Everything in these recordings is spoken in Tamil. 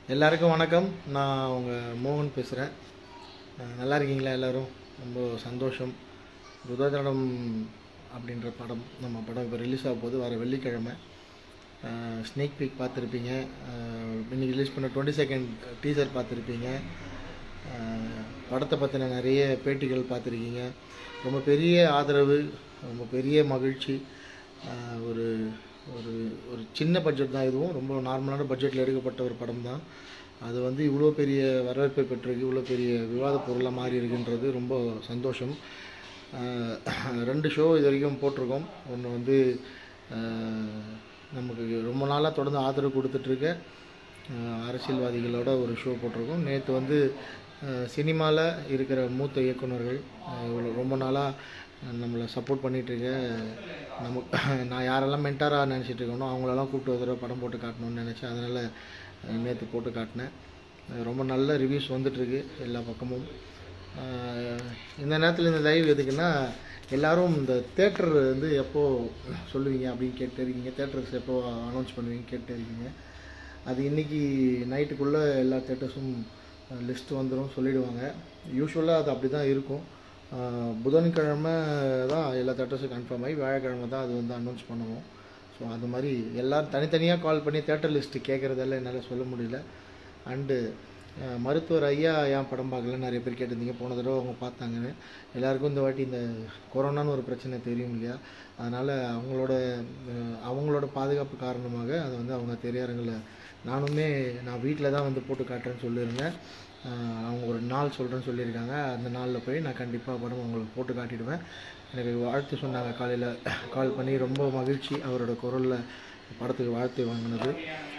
எல்லாருக்கும் வணக்கம் நான் உங்கள் மோகன் பேசுகிறேன் நல்லா இருக்கீங்களா எல்லோரும் ரொம்ப சந்தோஷம் ருததடம் அப்படின்ற படம் நம்ம படம் இப்போ ரிலீஸ் ஆக போகுது வர வெள்ளிக்கிழமை ஸ்னேக் பீக் பார்த்துருப்பீங்க இன்னைக்கு ரிலீஸ் பண்ண டுவெண்ட்டி செகண்ட் டீசர் பார்த்துருப்பீங்க அஹ், படத்தை பற்றின நிறைய பேட்டிகள் பார்த்துருக்கீங்க ரொம்ப பெரிய ஆதரவு ரொம்ப பெரிய மகிழ்ச்சி அஹ், ஒரு ஒரு ஒரு சின்ன பட்ஜெட் தான் இதுவும் ரொம்ப நார்மலான பட்ஜெட்டில் எடுக்கப்பட்ட ஒரு படம் தான் அது வந்து இவ்வளோ பெரிய வரவேற்பை பெற்றிருக்கு இவ்வளோ பெரிய விவாத பொருளாக மாறி இருக்குன்றது ரொம்ப சந்தோஷம் அஹ், ரெண்டு ஷோ இது வரைக்கும் போட்டிருக்கோம் ஒன்று வந்து அஹ், நமக்கு ரொம்ப நாளாக தொடர்ந்து ஆதரவு கொடுத்துட்ருக்க அஹ் அரசியல்வாதிகளோட ஒரு ஷோ போட்டிருக்கோம் நேற்று வந்து சினிமாவில் இருக்கிற மூத்த இயக்குனர்கள் அஹ் இவ்வளோ ரொம்ப நாளாக நம்மளை சப்போர்ட் பண்ணிகிட்ருக்க நம்ம நான் யாரெல்லாம் மென்டாராக நினச்சிட்டு இருக்கேனோ அவங்களெல்லாம் கூப்பிட்டு ஒரு தடவை படம் போட்டு காட்டணும்னு நினச்சேன் அதனால் நேற்று போட்டு காட்டினேன் அஹ் ரொம்ப நல்ல ரிவ்யூஸ் வந்துட்டுருக்கு எல்லா பக்கமும் அஹ் இந்த நேரத்தில் இந்த லைவ் எதுக்குன்னா எல்லாரும் இந்த தேட்டர் வந்து எப்போ சொல்லுவீங்க அப்படின்னு கேட்டு இருக்கீங்க தேட்டர்ஸ் எப்போ அனௌன்ஸ் பண்ணுவீங்க கேட்டு இருக்கீங்க அது இன்னைக்கு நைட்டுக்குள்ளே எல்லா தேட்டர்ஸும் லிஸ்ட் வந்துடும் சொல்லிடுவாங்க யூஸ்வலாக அது அப்படி தான் இருக்கும் அஹ் புதன்கிழமை தான் எல்லா தேட்டர்ஸும் கன்ஃபார்ம் ஆகி வியாழக்கிழமை தான் அது வந்து அனௌன்ஸ் பண்ணுவோம் ஸோ அது மாதிரி எல்லோரும் தனித்தனியாக கால் பண்ணி தேட்டர் லிஸ்ட்டு கேட்குறதெல்லாம் என்னால் சொல்ல முடியல அண்டு மருத்துவர் ஐயா ஏன் படம் பார்க்கல நிறைய பேர் கேட்டிருந்தீங்க போன தடவை அவங்க பார்த்தாங்கன்னு எல்லாருக்கும் இந்த வாட்டி இந்த கொரோனான்னு ஒரு பிரச்சனை தெரியும் இல்லையா அதனால் அவங்களோட அஹ், அவங்களோட பாதுகாப்பு காரணமாக அதை வந்து அவங்க திரையரங்கில் நானுமே நான் வீட்டில் தான் வந்து போட்டு காட்டுறேன்னு சொல்லியிருந்தேன் அஹ், அவங்க ஒரு நாள் சொல்கிறேன்னு சொல்லியிருக்காங்க அந்த நாளில் போய் நான் கண்டிப்பாக படம் உங்களுக்கு போட்டு காட்டிடுவேன் எனக்கு வாழ்த்து சொன்னாங்க காலையில் கால் பண்ணி ரொம்ப மகிழ்ச்சி அவரோட குரலில் படத்துக்கு வாழ்த்து வாங்கினது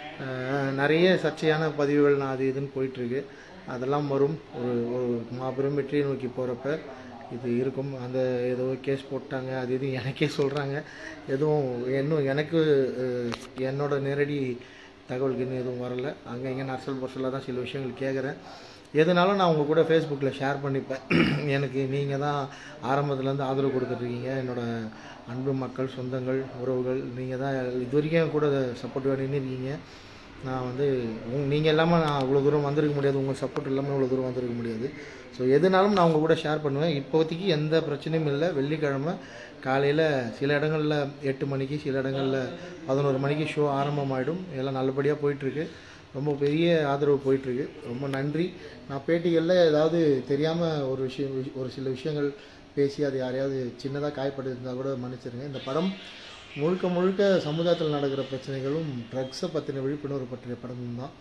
அஹ் நிறைய சர்ச்சையான பதிவுகள் நான் அது இதுன்னு போயிட்டுருக்கு அதெல்லாம் வரும் ஒரு ஒரு மாபெரும் வெற்றியை நோக்கி போகிறப்ப இது இருக்கும் அந்த ஏதோ கேஸ் போட்டாங்க அது இது எனக்கே சொல்கிறாங்க எதுவும் இன்னும் எனக்கு அஹ், என்னோட நேரடி தகவல்கள் இன்னும் எதுவும் வரல அங்கே இங்கே நர்சல் பர்சலாக தான் சில விஷயங்கள் கேட்குறேன் எதுனாலும் நான் உங்கள் கூட ஃபேஸ்புக்கில் ஷேர் பண்ணிப்பேன் எனக்கு நீங்கள் தான் ஆரம்பத்துலேருந்து ஆதரவு கொடுத்துட்ருக்கீங்க என்னோட அன்பு மக்கள் சொந்தங்கள் உறவுகள் நீங்கள் தான் இது வரைக்கும் என் கூட சப்போர்ட் பண்ணின்னு இருக்கீங்க நான் வந்து உங் நீங்கள் இல்லாமல் நான் இவ்வளோ தூரம் வந்திருக்க முடியாது உங்கள் சப்போர்ட் இல்லாமல் இவ்வளோ தூரம் வந்திருக்க முடியாது ஸோ எதுனாலும் நான் உங்கள் கூட ஷேர் பண்ணுவேன் இப்போதைக்கு எந்த பிரச்சனையும் இல்லை வெள்ளிக்கிழமை காலையில் சில இடங்களில் எட்டு மணிக்கு சில இடங்களில் பதினோரு மணிக்கு ஷோ ஆரம்பமாயிடும் எல்லாம் நல்லபடியாக போயிட்டுருக்கு ரொம்ப பெரிய ஆதரவு போயிட்டுருக்கு ரொம்ப நன்றி நான் பேட்டிகளில் ஏதாவது தெரியாமல் ஒரு விஷயம் ஒரு சில விஷயங்கள் பேசி அது யாரையாவது சின்னதாக காயப்பட்டிருந்தால் கூட மன்னிச்சிருங்க இந்த படம் முழுக்க முழுக்க சமுதாயத்தில் நடக்கிற பிரச்சனைகளும் ட்ரக்ஸை பற்றின விழிப்புணர்வு பற்றிய படம் தான்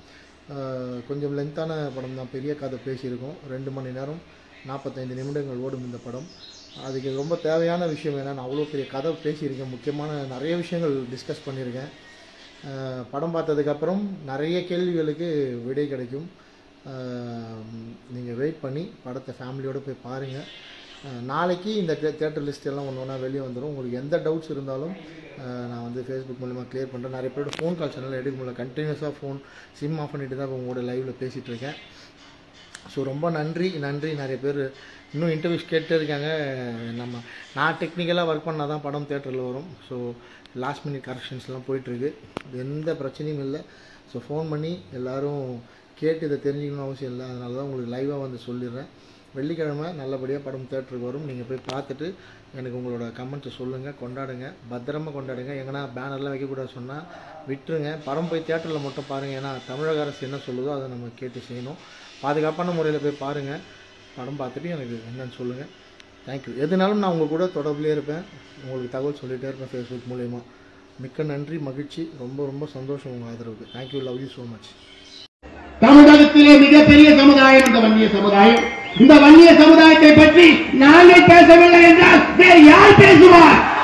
ஆஹ் கொஞ்சம் லென்த்தான படம் தான் பெரிய கதை பேசியிருக்கோம் ரெண்டு மணி நேரம் நாற்பத்தைந்து நிமிடங்கள் ஓடும் இந்த படம் அதுக்கு ரொம்ப தேவையான விஷயம் என்னன்னா அவ்வளோ பெரிய கதை பேசியிருக்கேன் முக்கியமான நிறைய விஷயங்கள் டிஸ்கஸ் பண்ணியிருக்கேன் ஆஹ் படம் பார்த்ததுக்கப்புறம் நிறைய கேள்விகளுக்கு விடை கிடைக்கும் நீங்கள் வெயிட் பண்ணி படத்தை ஃபேமிலியோடு போய் பாருங்கள் அஹ் நாளைக்கு இந்த தேட்டர் லிஸ்ட் எல்லாம் ஒன்று ஒன்றா வெளியே வந்துடும் உங்களுக்கு எந்த டவுட்ஸ் இருந்தாலும் அஹ் நான் வந்து ஃபேஸ்புக் மூலமா க்ளியர் பண்ணுறேன் நிறைய பேரோட ஃபோன் கால் சேனல் எடுக்க முடியல கண்டினியூஸாக ஃபோன் சிம் ஆஃப் பண்ணிட்டு தான் இப்போ உங்களோட லைவில் பேசிகிட்டு இருக்கேன் ஸோ ரொம்ப நன்றி நன்றி நிறைய பேர் இன்னும் இன்டர்வியூஸ் கேட்டே இருக்காங்க நம்ம நான் டெக்னிக்கலாக ஒர்க் பண்ணால் தான் படம் தேட்டரில் வரும் ஸோ லாஸ்ட் மினிட் கரெக்ஷன்ஸ்லாம் போயிட்டுருக்கு எந்த பிரச்சனையும் இல்லை ஸோ ஃபோன் பண்ணி எல்லோரும் கேட்டு இதை தெரிஞ்சுக்கணும் அவசியம் இல்லை அதனால தான் உங்களுக்கு லைவாக வந்து சொல்லிடுறேன் வெள்ளிக்கிழமை நல்லபடியாக படம் தேட்டருக்கு வரும் நீங்கள் போய் பார்த்துட்டு எனக்கு உங்களோட கமெண்ட்ஸை சொல்லுங்கள் கொண்டாடுங்க பத்திரமா கொண்டாடுங்க எங்கன்னா பேனர்லாம் வைக்கக்கூடாது சொன்னால் விட்டுருங்க படம் போய் தேட்டரில் மட்டும் பாருங்கள் ஏன்னா தமிழக அரசு என்ன சொல்லுதோ அதை நம்ம கேட்டு செய்யணும் பாதுகாப்பான முறையில் போய் பாருங்கள் படம் பார்த்துட்டு எனக்கு என்னன்னு சொல்லுங்கள் தேங்க்யூ எதுனாலும் நான் உங்கள் கூட தொடர்புலேயே இருப்பேன் உங்களுக்கு தகவல் சொல்லிகிட்டே இருப்பேன் ஃபேஸ்புக் மூலயமா மிக்க நன்றி மகிழ்ச்சி ரொம்ப ரொம்ப சந்தோஷம் உங்கள் ஆதரவுக்கு thank you love you so much தமிழகத்திலே மிகப்பெரிய சமுதாயம் இந்த வன்னிய சமுதாயம் இந்த வன்னிய சமுதாயத்தை பற்றி நாங்கள் பேசவில்லை என்றால் வேறு யார் பேசுவார்